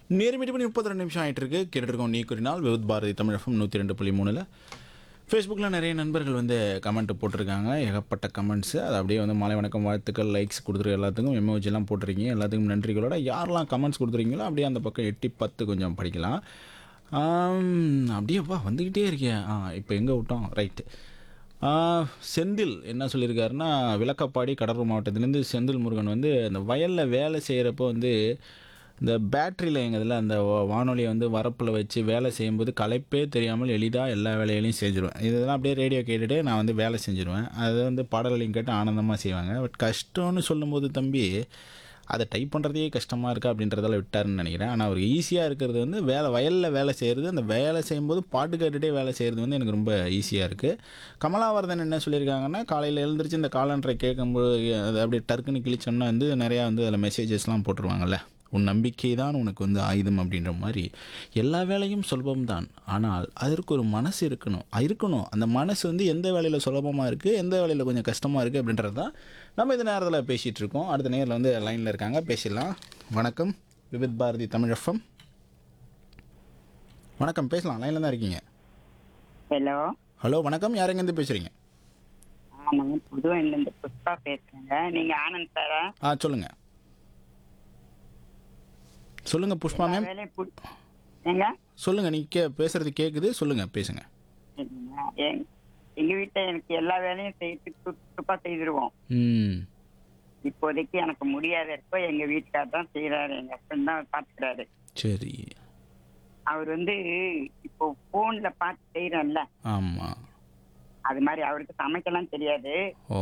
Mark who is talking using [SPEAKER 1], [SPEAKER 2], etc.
[SPEAKER 1] நேர்மிட்டு பண்ணி முப்பத்தி ரெண்டு நிமிஷம் ஆகிட்டு இருக்கு கேட்டுருக்கோம் நீ கூறினால் விவுத் பாரதி தமிழகம் நூற்றி ரெண்டு புள்ளி மூணில் ஃபேஸ்புக்கில் நிறைய நண்பர்கள் வந்து கமெண்ட் போட்டிருக்காங்க ஏகப்பட்ட கமெண்ட்ஸு அது அப்படியே வந்து மாலை வணக்கம் வாழ்த்துக்கள் லைக்ஸ் கொடுத்துரு எல்லாத்துக்கும் எமோஜிலாம் போட்டிருக்கீங்க எல்லாத்துக்கும் நன்றிகளோட யாரெல்லாம் கமெண்ட்ஸ் கொடுத்துருக்கீங்களோ அப்படியே அந்த பக்கம் எட்டி பத்து கொஞ்சம் படிக்கலாம் ஆம், அப்படியேப்பா வந்துக்கிட்டே இருக்கேன் ஆ இப்போ எங்கே விட்டோம் ரைட்டு செந்தில் என்ன சொல்லியிருக்காருன்னா விளக்கப்பாடி கடலூர் மாவட்டத்திலேருந்து செந்தில் முருகன் வந்து இந்த வயலில் வேலை செய்கிறப்போ வந்து இந்த பேட்டரியில் எங்கள் இதில் அந்த வா- வானொலியை வந்து வரப்பில் வச்சு வேலை செய்யும்போது களைப்பே தெரியாமல் எளிதாக எல்லா வேலைகளையும் செஞ்சுருவேன் இதெல்லாம் அப்படியே ரேடியோ கேட்டுட்டு நான் வந்து வேலை செஞ்சுருவேன் அது வந்து பாடல்களையும் கேட்டு ஆனந்தமாக செய்வாங்க பட் கஷ்டம்னு சொல்லும்போது தம்பி அதை டைப் பண்ணுறதே கஷ்டமாக இருக்கா அப்படின்றதால விட்டாருன்னு நினைக்கிறேன் ஆனால் அவருக்கு ஈஸியாக இருக்கிறது வந்து வேலை வயலில் வேலை செய்கிறது அந்த வேலை செய்யும்போது பாட்டு கேட்டுகிட்டே வேலை செய்கிறது வந்து எனக்கு ரொம்ப ஈஸியாக இருக்குது கமலாவர்தன் என்ன சொல்லியிருக்காங்கன்னா காலையில் எழுந்திரிச்சு இந்த காலண்டரை கேட்கும்போது அது அப்படியே டர்க்குன்னு கிழிச்சோம்னா வந்து நிறையா வந்து அதில் மெசேஜஸ்லாம் போட்டுருவாங்கல்ல உன் நம்பிக்கை தான் உனக்கு வந்து ஆயுதம் அப்படின்ற மாதிரி எல்லா வேலையும் சுலபம்தான் ஆனால் அதற்கு ஒரு மனசு இருக்கணும் அஹ் இருக்கணும் அந்த மனசு வந்து எந்த வேலையில் சுலபமாக இருக்குது எந்த வேலையில் கொஞ்சம் கஷ்டமாக இருக்குது அப்படின்றது தான் நம்ம இந்த நேரத்தில் பேசிகிட்டு இருக்கோம் அடுத்த நேரில் வந்து லைனில் இருக்காங்க பேசிடலாம் வணக்கம் விவித் பாரதி தமிழ் எஃப்எம் வணக்கம் பேசலாம் லைனில் தான் இருக்கீங்க
[SPEAKER 2] ஹலோ
[SPEAKER 1] ஹலோ வணக்கம் யார் எங்கேருந்து பேசுகிறீங்க
[SPEAKER 2] ஆமாங்க புதுவையிலேருந்து புஷ்பா பேசுறேங்க நீங்க ஆனந்த் சாரா
[SPEAKER 1] ஆ சொல்லுங்கள் சொல்லுங்கள் புஷ்பா மேம்
[SPEAKER 2] வேலையை புடி- ஏங்க
[SPEAKER 1] சொல்லுங்கள் நீங்கள் கே பேசுகிறது கேட்குது சொல்லுங்கள் பேசுங்க
[SPEAKER 2] சரிங்க. எங்க- எங்க வீட்டுல எனக்கு எல்லா வேலையும் செய்து சுப்பா செய்திருவோம்
[SPEAKER 1] ம்
[SPEAKER 2] இப்போதைக்கு எனக்கு முடியாத இருக்கோ எங்க வீட்டுக்கார் தான் செய்யறாரு எங்க ஹஸ்பண்ட் தான் பாத்துக்கிறாரு
[SPEAKER 1] சரி
[SPEAKER 2] அவர் வந்து இப்போ போன்ல பார்த்து செய்யறோம்ல
[SPEAKER 1] ஆமாம்
[SPEAKER 2] அது மாதிரி அவருக்கு சமைக்கலாம் தெரியாது
[SPEAKER 1] ஓ